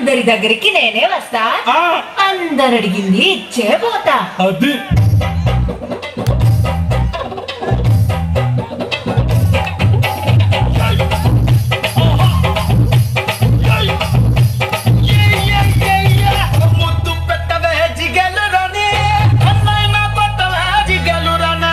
అందరి దగ్గరికి నేనే వస్తా ఆ, అందరు అడిగింది ఇచ్చే పోతా అది ముద్దు పెట్టవే జిగలురని అన్నయ్య కొట్టవే జిగలురనే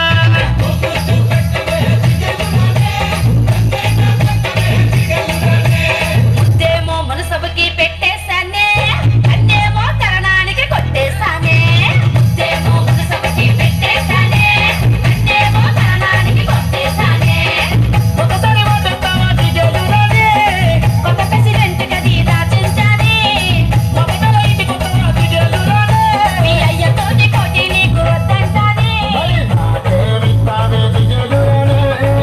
ముద్దేమో మనసభకి పెట్టేశానే అన్నేమో తరణానికి కొట్టేశానే ముద్దేమో మనసభకి పెట్టేశానే అన్నేమో తరణానికి కొట్టేశానే ఒకసారి వడ్డెత్తావా జిగలురని కొత్త ప్రెసిడెంట్ గది దాచించాలి ఒకసారి ఇంటికొస్తావా జిగలురని మీ అయ్యతోటి పోటీ నీకు వద్దంటానే మరి నాకేమిస్తావే జిగలురని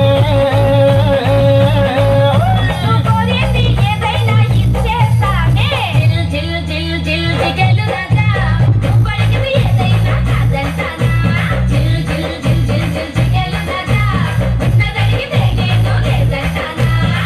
కోరింది ఏదైనా ఇచ్చేస్తానే జిల్ జిల్ జిల్ జిగలు రాజా నువ్వు అడిగింది ఏదైనా కాదంటానా జిల్ జిల్ జిల్ జిల్ జిల్ జిగలు రాజా ఉన్నదడిగితే నేను లేదంటానా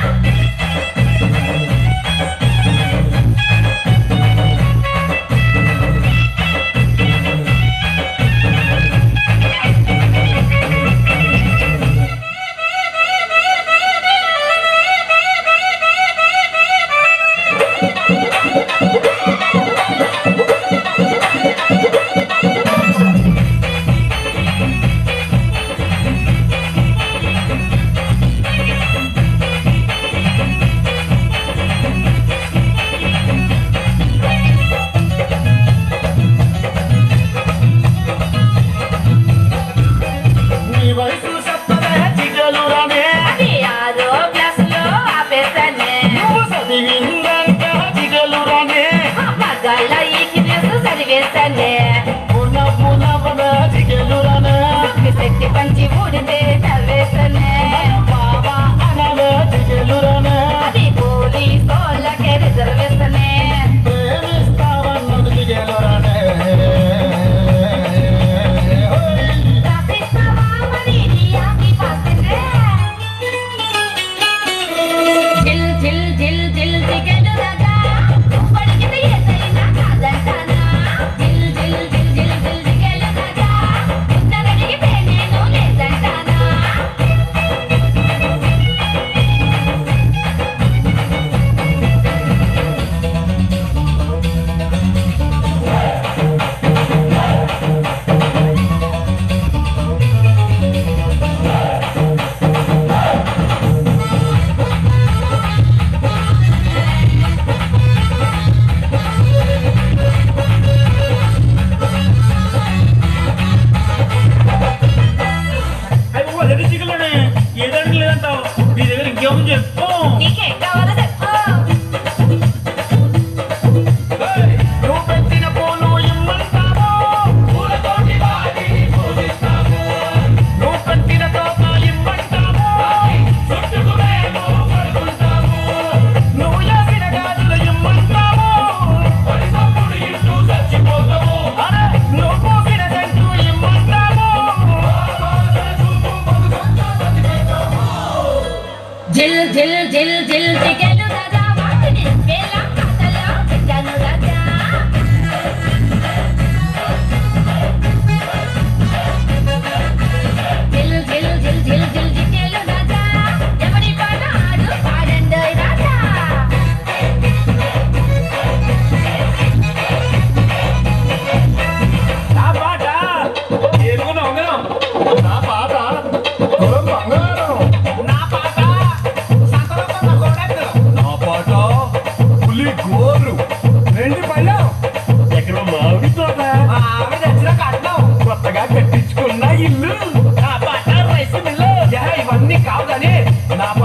నీ వయసు చెప్పవే జిగలురని అది ఆరో క్లాసులో ఆపేశానే నువ్వు చదివిందంట జిగలురని మగాళ్ళ ఈ కిరీసు చదివేశానే పున పునవన జిగలురని శక్తి పంచి ఊడితే నవ్వేశానే బాబా అనవే జిగలురని అది పోలీసోళ్ళకే రిజర్వేషనే ప్రేమిస్తావన్నది జిగలురని రాసిస్తావా మరి నీ ఆకి పాసిందే? జిల్ జిల్ జిల్ జిల్ జిగలు రాజా నువ్వు అడిగింది ఏదైనా కాదంటానా జిల్ జిల్ జిల్ జిల్ జిల్ జిగలు రాజా ఉన్నదడిగితే నేను లేదంటానా అయ్యి బాబా రెడ్డి జిగలురని ఏదంటే లేదంటావు నీ దగ్గర ఇంకేమో చెప్పు నీకేం కావాలో చెప్పు నువ్వు పెట్టిన పూలు ఇమ్మంటావు పూలతోటి వాడి పూజిస్తాము నువ్వు పెట్టిన తోక ఇమ్మంటావు చుట్టుకు మేము పడుకుంటాము నువ్వు వేసిన గాజులు ఇమ్మంటావు పరిసప్పుడు ఇంటూ చచ్చిపోతాము అరే నువ్వు పోసిన సెంటు ఇమ్మంటావు జిల్ జిల్ జిల్ జిల్ జిగలు రాజా వాటిని వేల కథలో పెట్టాను రాజా జిల్ జిల్ జిల్ జిల్ జిల్ జిగలు రాజా ఎవరి పాట ఆడు పాడండి రాజా నా పాట ఏనుగున ఉంగరం నా పాట కులం బంగారం నా పాట సంతలోకన్న గోడెత్తు నా పాట పులి గోరు రెండు పళ్ళం ఎక్కడ మామిడి తోట ఆవిడ తెచ్చిన కట్నం కొత్తగా కట్టించుకున్న ఇల్లు నా పాట రైస్ మిల్లు యా, ఇవన్నీ కావు కానీ నా పాట